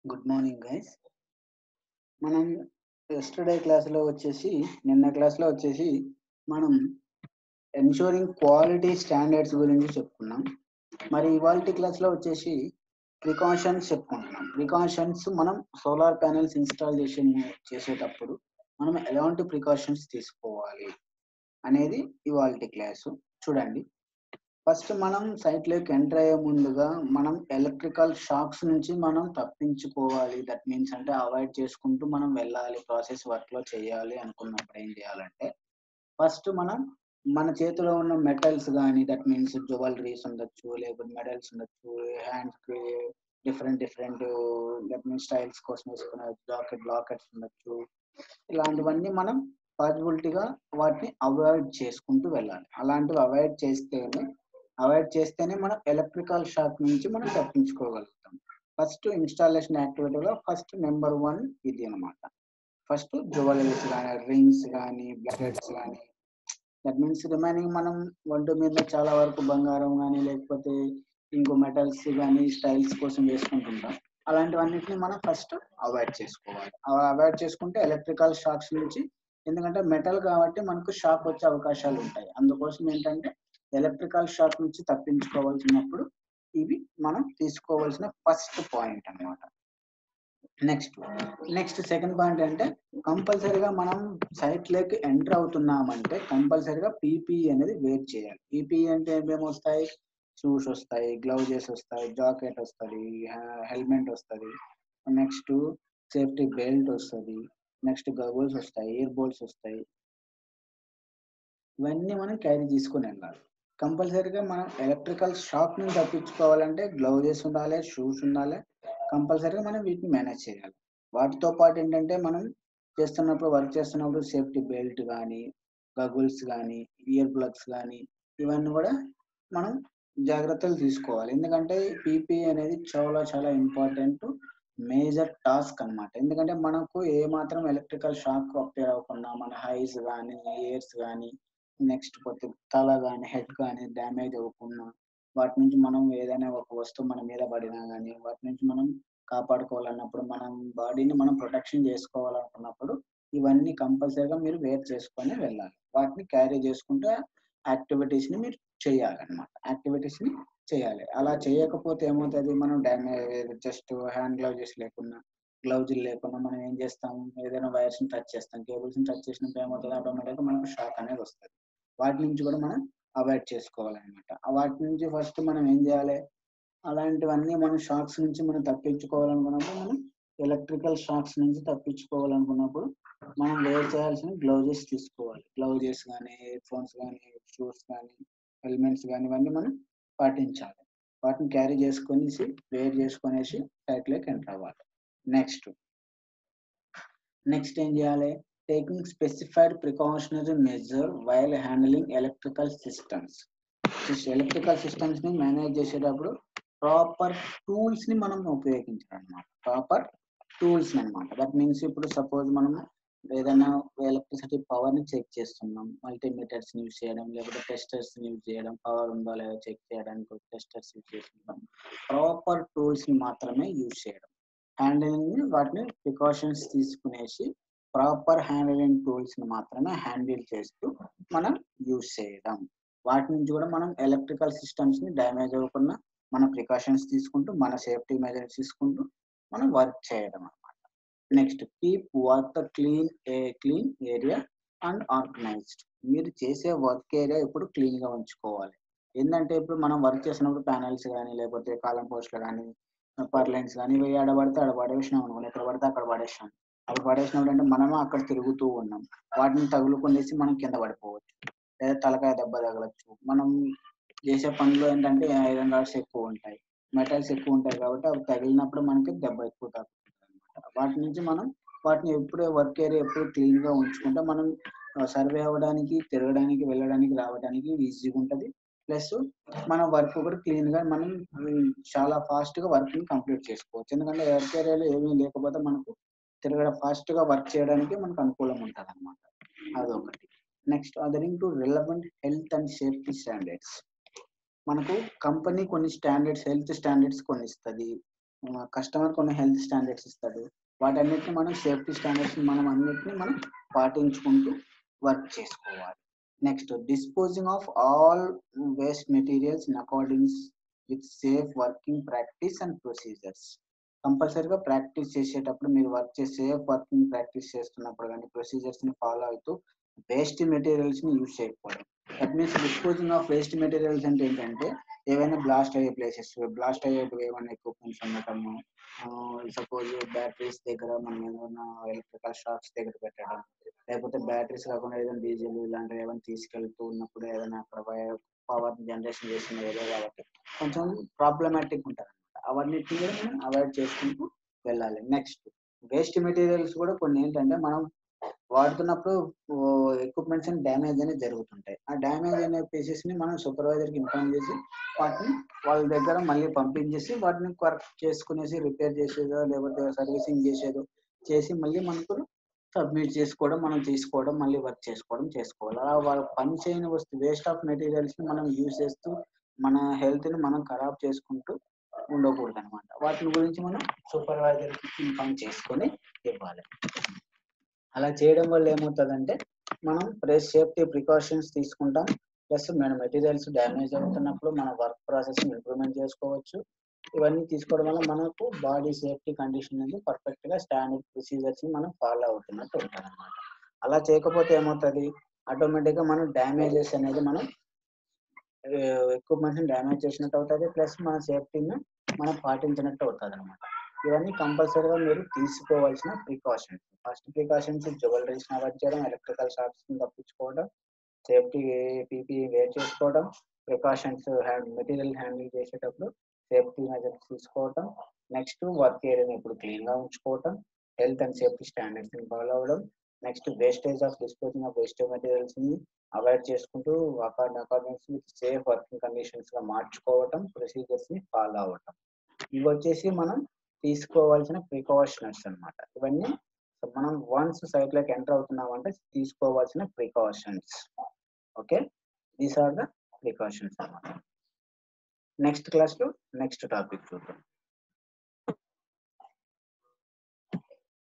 good morning guys మనం yesterday క్లాస్లో వచ్చేసి నిన్న క్లాస్లో వచ్చేసి మనం ఎన్షూరింగ్ క్వాలిటీ స్టాండర్డ్స్ గురించి చెప్పుకున్నాం మరి ఇవాళ క్లాస్లో వచ్చేసి ప్రికాషన్స్ చెప్పుకుంటున్నాం ప్రికాషన్స్ మనం సోలార్ ప్యానెల్స్ ఇన్స్టాల్ చేసే చేసేటప్పుడు మనం ఎలాంటి ప్రికాషన్స్ తీసుకోవాలి అనేది ఇవాళ క్లాసు చూడండి ఫస్ట్ మనం సైట్లోకి ఎంటర్ అయ్యే ముందుగా మనం ఎలక్ట్రికల్ షాక్స్ నుంచి మనం తప్పించుకోవాలి దట్ మీన్స్ అంటే అవాయిడ్ చేసుకుంటూ మనం వెళ్ళాలి ప్రాసెస్ వర్క్ లో చేయాలి అనుకున్నప్పుడు ఏం చేయాలంటే ఫస్ట్ మనం మన చేతిలో ఉన్న మెటల్స్ కానీ దట్ మీన్స్ జ్యువెలరీస్ ఉండొచ్చు లేకపోతే మెడల్స్ ఉండొచ్చు హ్యాండ్స్ కి different different that means styles కోసం వేసుకునే జాకెట్ లాకెట్స్ ఉండొచ్చు ఇలాంటివన్నీ మనం పాసిబిలిటీగా వాటిని అవాయిడ్ చేసుకుంటూ వెళ్ళాలి అలాంటివి అవాయిడ్ చేస్తేనే అవాయిడ్ చేస్తేనే మనం ఎలక్ట్రికల్ షాక్ నుంచి మనం తప్పించుకోగలుగుతాం ఫస్ట్ ఇన్స్టాలేషన్ యాక్టివిటీలో ఫస్ట్ నెంబర్ వన్ ఇది అనమాట ఫస్ట్ జ్యువెలరీస్ కానీ రింగ్స్ కానీ బ్లాకెట్స్ కానీ దట్ మీన్స్ రిమైనింగ్ మనం ఒంటి మీద చాలా వరకు బంగారం కానీ లేకపోతే ఇంకో మెటల్స్ కానీ స్టైల్స్ కోసం వేసుకుంటుంటాం అలాంటివన్నిటిని మనం ఫస్ట్ అవాయిడ్ చేసుకోవాలి అవాయిడ్ చేసుకుంటే ఎలక్ట్రికల్ షాక్స్ నుంచి ఎందుకంటే మెటల్ కాబట్టి మనకు షాక్ వచ్చే అవకాశాలు ఉంటాయి అందుకోసం ఏంటంటే ఎలక్ట్రికల్ షాక్ నుంచి తప్పించుకోవాల్సినప్పుడు ఇవి మనం తీసుకోవాల్సిన ఫస్ట్ పాయింట్ అనమాట నెక్స్ట్ నెక్స్ట్ సెకండ్ పాయింట్ అంటే కంపల్సరీగా మనం సైట్ లోకి ఎంటర్ అవుతున్నామంటే కంపల్సరీగా పీపీఈ అనేది వేర్ చేయాలి పీపీఈ అంటే ఏమేమి వస్తాయి షూస్ వస్తాయి గ్లౌజెస్ వస్తాయి జాకెట్ వస్తుంది హెల్మెట్ వస్తుంది నెక్స్ట్ సేఫ్టీ బెల్ట్ వస్తుంది నెక్స్ట్ గగుల్స్ వస్తాయి ఇయర్ బోల్స్ వస్తాయి ఇవన్నీ మనం క్యారీ తీసుకుని వెళ్ళాలి కంపల్సరీగా మనం ఎలక్ట్రికల్ షాక్ నుంచి తప్పించుకోవాలంటే గ్లౌజెస్ ఉండాలి షూస్ ఉండాలి కంపల్సరీగా మనం వీటిని మేనేజ్ చేయాలి వాటితో పాటు ఏంటంటే మనం చేస్తున్నప్పుడు వర్క్ చేస్తున్నప్పుడు సేఫ్టీ బెల్ట్ కానీ గగుల్స్ కానీ ఇయర్ ప్లగ్స్ కానీ ఇవన్నీ కూడా మనం జాగ్రత్తలు తీసుకోవాలి ఎందుకంటే పీపీ అనేది చాలా చాలా ఇంపార్టెంట్ మేజర్ టాస్క్ అనమాట ఎందుకంటే మనకు ఏ మాత్రం ఎలక్ట్రికల్ షాక్ అప్పేర్ అవ్వకుండా మన హైస్ కానీ ఇయర్స్ కానీ నెక్స్ట్ పోతే తల కానీ హెడ్ కానీ డ్యామేజ్ అవ్వకుండా వాటి నుంచి మనం ఏదైనా ఒక వస్తువు మన మీద పడినా కానీ వాటి నుంచి మనం కాపాడుకోవాలన్నప్పుడు మనం బాడీని మనం ప్రొటెక్షన్ చేసుకోవాలనుకున్నప్పుడు ఇవన్నీ కంపల్సరీగా మీరు వేర్ చేసుకొని వెళ్ళాలి వాటిని క్యారీ చేసుకుంటే యాక్టివిటీస్ ని మీరు చేయాలన్నమాట యాక్టివిటీస్ ని చేయాలి అలా చేయకపోతే ఏమవుతుంది మనం డ్యామేజ్ జస్ట్ హ్యాండ్ గ్లౌజెస్ లేకుండా గ్లౌజ్ లేకుండా మనం ఏం చేస్తాం ఏదైనా వైర్స్ ని టచ్ చేస్తాం కేబుల్స్ ని టచ్ చేసినప్పుడు ఏమవుతుంది ఆటోమేటిక్గా మనకు షాక్ అనేది వస్తుంది వాటి నుంచి కూడా మనం అవాయిడ్ చేసుకోవాలన్నమాట వాటి నుంచి ఫస్ట్ మనం ఏం చేయాలి అలాంటివన్నీ మనం షాక్స్ నుంచి మనం తప్పించుకోవాలనుకున్నప్పుడు మనం ఎలక్ట్రికల్ షాక్స్ నుంచి తప్పించుకోవాలనుకున్నప్పుడు మనం వేర్ చేయాల్సిన గ్లౌజెస్ తీసుకోవాలి గ్లౌజెస్ కానీ ఇయర్ ఫోన్స్ కానీ షూస్ కానీ హెల్మెట్స్ కానీ ఇవన్నీ మనం పాటించాలి వాటిని క్యారీ చేసుకొనేసి వేర్ చేసుకొనేసి సైట్లోకి ఎంటర్ అవ్వాలి నెక్స్ట్ నెక్స్ట్ ఏం చేయాలి taking specified precautionary measure while handling electrical systems electrical systems ని మేనేజ్ చేసేటప్పుడు ప్రాపర్ టూల్స్ ని మనం ఉపయోగించాలన్నమాట ప్రాపర్ టూల్స్ అనమాట దట్ మీన్స్ ఇప్పుడు సపోజ్ మనం ఏదైనా ఎలక్ట్రిసిటీ పవర్ ని చెక్ చేస్తున్నాం మల్టీమీటర్స్ యూజ్ చేయడం లేకపోతే టెస్టర్స్ యూజ్ చేయడం పవర్ ఉందో లేదో చెక్ చేయడానికి టెస్టర్స్ యూజ్ చేస్తుంటాం ప్రాపర్ టూల్స్ ని మాత్రమే యూజ్ చేయడం హ్యాండిలింగ్ వాటిని ప్రికాషన్స్ తీసుకునేసి ప్రాపర్ హ్యాండిలింగ్ టూల్స్ ని మాత్రమే హ్యాండిల్ చేస్తూ మనం యూజ్ చేయడం వాటి నుంచి కూడా మనం ఎలక్ట్రికల్ సిస్టమ్స్ ని డ్యామేజ్ అవ్వకుండా మన ప్రికాషన్స్ తీసుకుంటూ మన సేఫ్టీ మెజర్స్ తీసుకుంటూ మనం వర్క్ చేయడం అనమాట next keep work clean a clean area and organized మీరు చేసే వర్క్ ఏరియా ఎప్పుడు క్లీన్ గా ఉంచుకోవాలి ఏంటంటే ఇప్పుడు మనం వర్క్ చేసినప్పుడు ప్యానల్స్ కానీ లేకపోతే కాలం పోస్ట్లు కానీ పర్లైన్స్ కానీ ఇవి ఆడబడితే ఆడ పడేసినాం అనుకోండి ఎక్కడ పడితే అక్కడ పడేసాం అక్కడ పడేసినప్పుడు అంటే మనము అక్కడ తిరుగుతూ ఉన్నాం వాటిని తగులుకొనేసి మనం కింద పడిపోవచ్చు లేదా తలకాయ దెబ్బ తగలచ్చు మనం చేసే పనిలో ఏంటంటే ఐరన్ రాడ్స్ ఎక్కువ ఉంటాయి మెటల్స్ ఎక్కువ ఉంటాయి కాబట్టి అవి తగిలినప్పుడు మనకి దెబ్బ ఎక్కువ తగ్గుతుంది అనమాట వాటి నుంచి మనం వాటిని ఎప్పుడే వర్క్ ఏరియా ఎప్పుడు క్లీన్ గా ఉంచుకుంటే మనం సర్వే అవ్వడానికి తిరగడానికి వెళ్ళడానికి రావడానికి ఈజీగా ఉంటుంది ప్లస్ మన వర్క్ కూడా క్లీన్ గా మనం చాలా ఫాస్ట్ గా వర్క్ ని కంప్లీట్ చేసుకోవచ్చు ఎందుకంటే వర్క్ ఏరియాలో ఏమీ లేకపోతే మనకు తిరగడం ఫాస్ట్ గా వర్క్ చేయడానికి మనకు అనుకూలం ఉంటుంది అనమాట అదొకటి next adhering to relevant health and safety standards మనకు కంపెనీ కొన్ని స్టాండర్డ్స్ హెల్త్ స్టాండర్డ్స్ కొన్ని ఇస్తుంది కస్టమర్ కొన్ని హెల్త్ స్టాండర్డ్స్ ఇస్తాడు వాటన్నిటిని మనం సేఫ్టీ స్టాండర్డ్స్ మనం అన్నిటిని మనం పాటించుకుంటూ వర్క్ చేసుకోవాలి next disposing of all waste materials in accordance with safe working practice and procedures కంపల్సరీగా ప్రాక్టీస్ చేసేటప్పుడు మీరు వర్క్ చేసే సేఫ్ వర్కింగ్ ప్రాక్టీస్ చేస్తున్నప్పుడు కానీ ప్రొసీజర్స్ ని ఫాలో అవుతూ వేస్ట్ మెటీరియల్స్ ని యూజ్ చేయకపోవడం that means disposing of waste materials అంటే ఏంటంటే ఏవైనా బ్లాస్ట్ అయ్యే ప్లేసెస్ బ్లాస్ట్ అయ్యేటివి ఏమైనా ఎక్విప్మెంట్స్ ఉండటము సపోజ్ బ్యాటరీస్ దగ్గర మనం ఏమైనా ఎలక్ట్రికల్ షాప్స్ దగ్గర పెట్టడం లేకపోతే బ్యాటరీస్ కాకుండా ఏదైనా డీజిల్ ఇలాంటివి ఏమైనా తీసుకెళ్తూ ఉన్నప్పుడు ఏదైనా అక్కడ పవర్ జనరేషన్ చేసిన ఏదో కాబట్టి కొంచెం ప్రాబ్లమాటిక్ ఉంటుంది అనమాట అవన్నీ కూడా మనం అవాయిడ్ చేసుకుంటూ వెళ్ళాలి నెక్స్ట్ వేస్ట్ మెటీరియల్స్ కూడా కొన్ని ఏంటంటే మనం వాడుతున్నప్పుడు ఎక్విప్మెంట్స్ డ్యామేజ్ అనేది జరుగుతుంటాయి ఆ డ్యామేజ్ అనే పీసెస్ ని మనం సూపర్వైజర్ కి ఇన్ఫార్మ్ చేసి వాటిని వాళ్ళ దగ్గర మళ్ళీ పంపించేసి వాటిని వర్క్ చేసుకునేసి రిపేర్ చేసేదో లేకపోతే సర్వీసింగ్ చేసేదో చేసి మళ్ళీ మనకు సబ్మిట్ చేసుకోవడం మనం తీసుకోవడం మళ్ళీ వర్క్ చేసుకోవడం చేసుకోవాలి అలా వాళ్ళు పని చేయని వస్తు వేస్ట్ ఆఫ్ మెటీరియల్స్ ని మనం యూజ్ చేస్తూ మన హెల్త్ ని మనం ఖరాబ్ చేసుకుంటూ ఉండకూడదు అనమాట వాటిని గురించి మనం సూపర్వైజర్ కి ఇన్ఫార్మ్ చేసుకొని ఇవ్వాలి అలా చేయడం వల్ల ఏమవుతుందంటే మనం ప్రెస్ సేఫ్టీ ప్రికాషన్స్ తీసుకుంటాం ప్లస్ మన మెటీరియల్స్ డ్యామేజ్ అవుతున్నప్పుడు మన వర్క్ ప్రాసెస్ ఇంప్రూవ్మెంట్ చేసుకోవచ్చు ఇవన్నీ తీసుకోవడం వల్ల మనకు బాడీ సేఫ్టీ కండిషన్ అనేది పర్ఫెక్ట్ గా స్టాండర్డ్ ప్రొసీజర్స్ ని మనం ఫాలో అవుతున్నట్టు ఉంటుంది అనమాట అలా చేయకపోతే ఏమవుతుంది ఆటోమేటిక్ గా మనం డ్యామేజెస్ అనేది మనం ఎక్విప్మెంట్స్ డ్యామేజ్ చేసినట్టు అవుతుంది ప్లస్ మన సేఫ్టీని మనం పాటించినట్టు అవుతుంది అనమాట ఇవన్నీ కంపల్సరీగా మీరు తీసుకోవాల్సిన precautions first precautions jewelleries avoid చేయడం ఎలక్ట్రికల్ షాప్స్ తప్పించుకోవడం సేఫ్టీ పీపీ వేర్ చేసుకోవడం ప్రికాషన్స్ హ్యాండ్ మెటీరియల్ హ్యాండిల్ చేసేటప్పుడు సేఫ్టీ మెజర్స్ తీసుకోవడం నెక్స్ట్ వర్క్ ఏరియాని ఇప్పుడు క్లీన్ గా ఉంచుకోవడం హెల్త్ అండ్ సేఫ్టీ స్టాండర్డ్స్ ని ఫాలో అవ్వడం next wastage of disposing of waste materials ని అవాయిడ్ చేసుకుంటూ accord accordance with safe working conditions గా మార్చుకోవటం ప్రొసీజర్స్ ని ఫాలో అవ్వటం ఇవి వచ్చేసి మనం తీసుకోవాల్సిన ప్రికాషనర్స్ అన్నమాట ఇవన్నీ మనం వన్స్ సైట్ లోకి ఎంటర్ అవుతున్నాం అంటే తీసుకోవాల్సిన precautions okay these are the precautions అన్నమాట నెక్స్ట్ క్లాస్ లో నెక్స్ట్ టాపిక్ చూద్దాం